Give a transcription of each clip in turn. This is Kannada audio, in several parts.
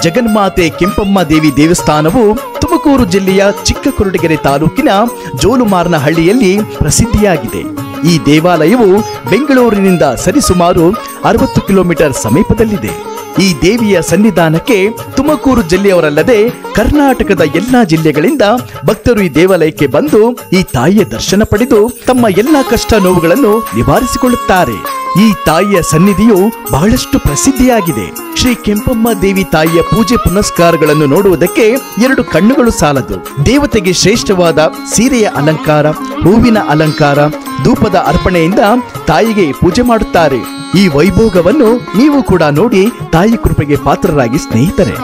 ಜಗನ್ಮಾತೆ ಕೆಂಪಮ್ಮ ದೇವಿ ದೇವಸ್ಥಾನವು ತುಮಕೂರು ಜಿಲ್ಲೆಯ ಚಿಕ್ಕಕೊರಟಗೆರೆ ತಾಲೂಕಿನ ಜೋಲುಮಾರನಹಳ್ಳಿಯಲ್ಲಿ ಪ್ರಸಿದ್ಧಿಯಾಗಿದೆ ಈ ದೇವಾಲಯವು ಬೆಂಗಳೂರಿನಿಂದ ಸರಿಸುಮಾರು ಅರವತ್ತು ಕಿಲೋಮೀಟರ್ ಸಮೀಪದಲ್ಲಿದೆ ಈ ದೇವಿಯ ಸನ್ನಿಧಾನಕ್ಕೆ ತುಮಕೂರು ಜಿಲ್ಲೆಯವರಲ್ಲದೆ ಕರ್ನಾಟಕದ ಎಲ್ಲಾ ಜಿಲ್ಲೆಗಳಿಂದ ಭಕ್ತರು ಈ ದೇವಾಲಯಕ್ಕೆ ಬಂದು ಈ ತಾಯಿಯ ದರ್ಶನ ಪಡೆದು ತಮ್ಮ ಎಲ್ಲಾ ಕಷ್ಟ ನೋವುಗಳನ್ನು ನಿವಾರಿಸಿಕೊಳ್ಳುತ್ತಾರೆ ಈ ತಾಯಿಯ ಸನ್ನಿಧಿಯು ಬಹಳಷ್ಟು ಪ್ರಸಿದ್ಧಿಯಾಗಿದೆ ಶ್ರೀ ಕೆಂಪಮ್ಮ ದೇವಿ ತಾಯಿಯ ಪೂಜೆ ಪುನಸ್ಕಾರಗಳನ್ನು ನೋಡುವುದಕ್ಕೆ ಎರಡು ಕಣ್ಣುಗಳು ಸಾಲದು ದೇವತೆಗೆ ಶ್ರೇಷ್ಠವಾದ ಸೀರೆಯ ಅಲಂಕಾರ ಹೂವಿನ ಅಲಂಕಾರ ಧೂಪದ ಅರ್ಪಣೆಯಿಂದ ತಾಯಿಗೆ ಪೂಜೆ ಮಾಡುತ್ತಾರೆ ಈ ವೈಭೋಗವನ್ನು ನೀವು ಕೂಡ ನೋಡಿ ತಾಯಿ ಕೃಪೆಗೆ ಪಾತ್ರರಾಗಿ ಸ್ನೇಹಿತರೆ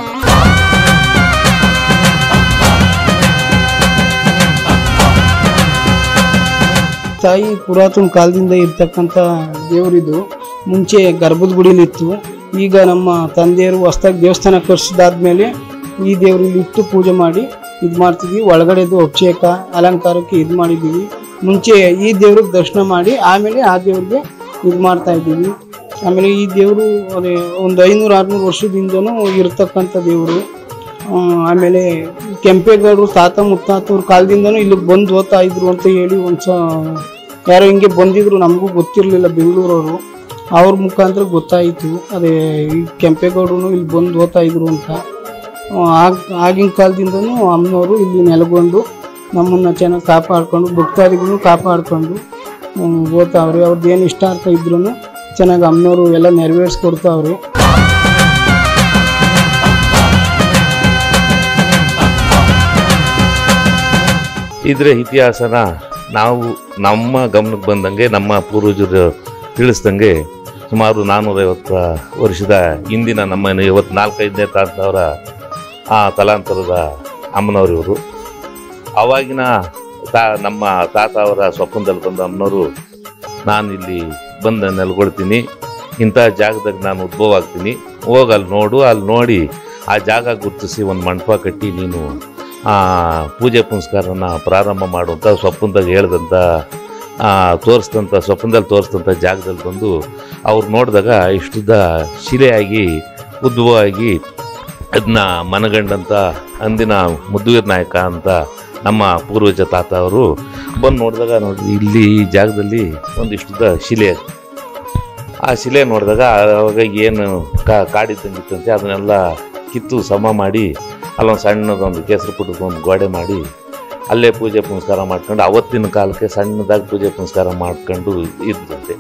ತಾಯಿ ಪುರಾತನ ಕಾಲದಿಂದ ಇರ್ತಕ್ಕಂಥ ದೇವರಿದು ಮುಂಚೆ ಗರ್ಭದ ಗುಡಿಲಿತ್ತು ಈಗ ನಮ್ಮ ತಂದೆಯರು ಹೊಸ್ದಾಗಿ ದೇವಸ್ಥಾನ ಕಟ್ಸಿದಾದ್ಮೇಲೆ ಈ ದೇವರಲ್ಲಿ ಇಟ್ಟು ಪೂಜೆ ಮಾಡಿ ಇದು ಮಾಡ್ತಿದ್ವಿ ಒಳಗಡೆದು ಅಭಿಷೇಕ ಅಲಂಕಾರಕ್ಕೆ ಇದು ಮಾಡಿದ್ದೀವಿ ಮುಂಚೆ ಈ ದೇವ್ರಿಗೆ ದರ್ಶನ ಮಾಡಿ ಆಮೇಲೆ ಆ ದೇವ್ರಿಗೆ ಇದು ಮಾಡ್ತಾ ಇದ್ದೀವಿ ಆಮೇಲೆ ಈ ದೇವರು ಅದೇ ಒಂದು ಐನೂರು ಆರುನೂರು ವರ್ಷದಿಂದನೂ ಇರ್ತಕ್ಕಂಥ ದೇವರು ಆಮೇಲೆ ಕೆಂಪೇಗೌಡರು ತಾತ ಮುತ್ತಾತವ್ರ ಕಾಲದಿಂದನೂ ಇಲ್ಲಿಗೆ ಬಂದು ಓದ್ತಾ ಇದ್ರು ಅಂತ ಹೇಳಿ ಒಂದು ಸ ಯಾರೋ ಹಿಂಗೆ ಬಂದಿದ್ರು ನಮಗೂ ಗೊತ್ತಿರಲಿಲ್ಲ ಬೆಂಗಳೂರವರು ಅವ್ರ ಮುಖಾಂತರ ಗೊತ್ತಾಯಿತು ಅದೇ ಈ ಕೆಂಪೇಗೌಡರು ಇಲ್ಲಿ ಬಂದು ಓದ್ತಾ ಇದ್ರು ಅಂತ ಆ, ಆಗ ಆಗಿನ ಕಾಲದಿಂದನೂ ಅಮ್ಮನವರು ಇಲ್ಲಿ ನೆಲೆಗೊಂಡು ನಮ್ಮನ್ನು ಚೆನ್ನಾಗಿ ಕಾಪಾಡ್ಕೊಂಡು ಭಕ್ತಾದಿಗಳು ಕಾಪಾಡ್ಕೊಂಡು ಹ್ಮ್, ಓದ್ತಾವ್ರೆ ಅವ್ರದ್ದು ಏನು ಇಷ್ಟಾರ್ಥ ಇದ್ರೂ ಚೆನ್ನಾಗಿ ಅಮ್ಮನವರು ಎಲ್ಲ ನೆರವೇರಿಸ್ಕೊಡ್ತಾವ್ರೆ ಇದರ ಇತಿಹಾಸನ ನಾವು ನಮ್ಮ ಗಮನಕ್ಕೆ ಬಂದಂಗೆ ನಮ್ಮ ಪೂರ್ವಜರು ತಿಳಿಸ್ದಂಗೆ ಸುಮಾರು ನಾನ್ನೂರೈವತ್ತು ವರ್ಷದ ಹಿಂದಿನ ನಮ್ಮ ಇವತ್ತು ನಾಲ್ಕೈದನೇ ತಾತವರ ಆ ತಲಾಂತರದ ಅಮ್ಮನವರು ಇವರು ಅವಾಗಿನ ತಾ ನಮ್ಮ ತಾತ ಅವರ ಸ್ವಪ್ನದಲ್ಲಿ ಬಂದ ಅಮ್ಮನವರು ನಾನು ಇಲ್ಲಿ ಬಂದು ನೆಲೆಗೊಳ್ತೀನಿ ಇಂಥ ಜಾಗದಾಗ ನಾನು ಉದ್ಭವ ಆಗ್ತೀನಿ ಹೋಗಿ ಅಲ್ಲಿ ನೋಡು ಅಲ್ಲಿ ನೋಡಿ ಆ ಜಾಗ ಗುರುತಿಸಿ ಒಂದು ಮಂಟಪ ಕಟ್ಟಿ ನೀನು ಆ, ಪೂಜೆ ಪುನಸ್ಕಾರನ ಪ್ರಾರಂಭ ಮಾಡುವಂಥ ಸ್ವಪ್ನದಾಗ ಹೇಳ್ದಂಥ ತೋರಿಸಿದಂಥ ಸ್ವಪ್ನದಲ್ಲಿ ತೋರಿಸಿದಂಥ ಜಾಗದಲ್ಲಿ ಬಂದು ಅವ್ರು ನೋಡಿದಾಗ ಇಷ್ಟುದ್ದ ಶಿಲೆಯಾಗಿ ಉದ್ಭವ ಆಗಿ ಅದನ್ನ ಮನಗಂಡಂಥ ಅಂದಿನ ಮುದ್ದುವೀರ್ ನಾಯಕ ಅಂತ ನಮ್ಮ ಪೂರ್ವಜ ತಾತ ಅವರು ಬಂದು ನೋಡಿದಾಗ ನೋಡಿ ಇಲ್ಲಿ ಈ ಜಾಗದಲ್ಲಿ ಒಂದಿಷ್ಟುದ್ದ ಶಿಲೆ ಆ ಶಿಲೆ ನೋಡಿದಾಗ ಅವಾಗ ಏನು ಕಾ ಕಾಡಿದ್ದಂಗಿತ್ತಂತೆ ಅದನ್ನೆಲ್ಲ ಕಿತ್ತು ಸಮ ಮಾಡಿ ಅಲ್ಲೊಂದು ಸಣ್ಣದೊಂದು ಕೇಸರಿ ಪುಟ್ಟದ ಒಂದು ಗೋಡೆ ಮಾಡಿ ಅಲ್ಲೇ ಪೂಜೆ ಪುನಸ್ಕಾರ ಮಾಡ್ಕೊಂಡು ಅವತ್ತಿನ ಕಾಲಕ್ಕೆ ಸಣ್ಣದಾಗಿ ಪೂಜೆ ಪುನಸ್ಕಾರ ಮಾಡ್ಕೊಂಡು ಇದ್ದಂತೆ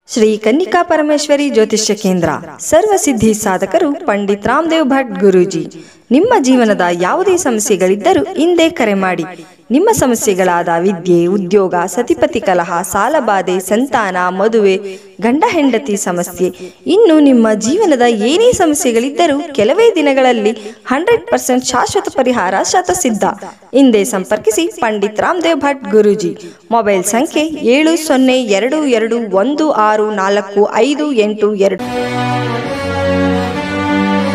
ಶ್ರೀ ಕನ್ನಿಕಾ ಪರಮೇಶ್ವರಿ ಜ್ಯೋತಿಷ್ಯ ಕೇಂದ್ರ ಸರ್ವಸಿದ್ಧಿ ಸಾಧಕರು ಪಂಡಿತ್ ರಾಮದೇವ್ ಭಟ್ ಗುರೂಜಿ ನಿಮ್ಮ ಜೀವನದ ಯಾವುದೇ ಸಮಸ್ಯೆಗಳಿದ್ದರೂ ಹಿಂದೆ ಕರೆ ಮಾಡಿ ನಿಮ್ಮ ಸಮಸ್ಯೆಗಳಾದ ವಿದ್ಯೆ ಉದ್ಯೋಗ ಸತಿಪತಿ ಕಲಹ ಸಾಲಬಾಧೆ ಸಂತಾನ ಮದುವೆ ಗಂಡ ಹೆಂಡತಿ ಸಮಸ್ಯೆ ಇನ್ನು ನಿಮ್ಮ ಜೀವನದ ಏನೇ ಸಮಸ್ಯೆಗಳಿದ್ದರೂ ಕೆಲವೇ ದಿನಗಳಲ್ಲಿ ಹಂಡ್ರೆಡ್ ಪರ್ಸೆಂಟ್ ಶಾಶ್ವತ ಪರಿಹಾರ ಶತಸಿದ್ಧ ಹಿಂದೆ ಸಂಪರ್ಕಿಸಿ ಪಂಡಿತ್ ರಾಮದೇವ್ ಭಟ್ ಗುರೂಜಿ ಮೊಬೈಲ್ ಸಂಖ್ಯೆ ಏಳು ಸೊನ್ನೆ ಎರಡು ಎರಡು ಒಂದು ಆರು ನಾಲ್ಕು ಐದು ಎಂಟು ಎರಡು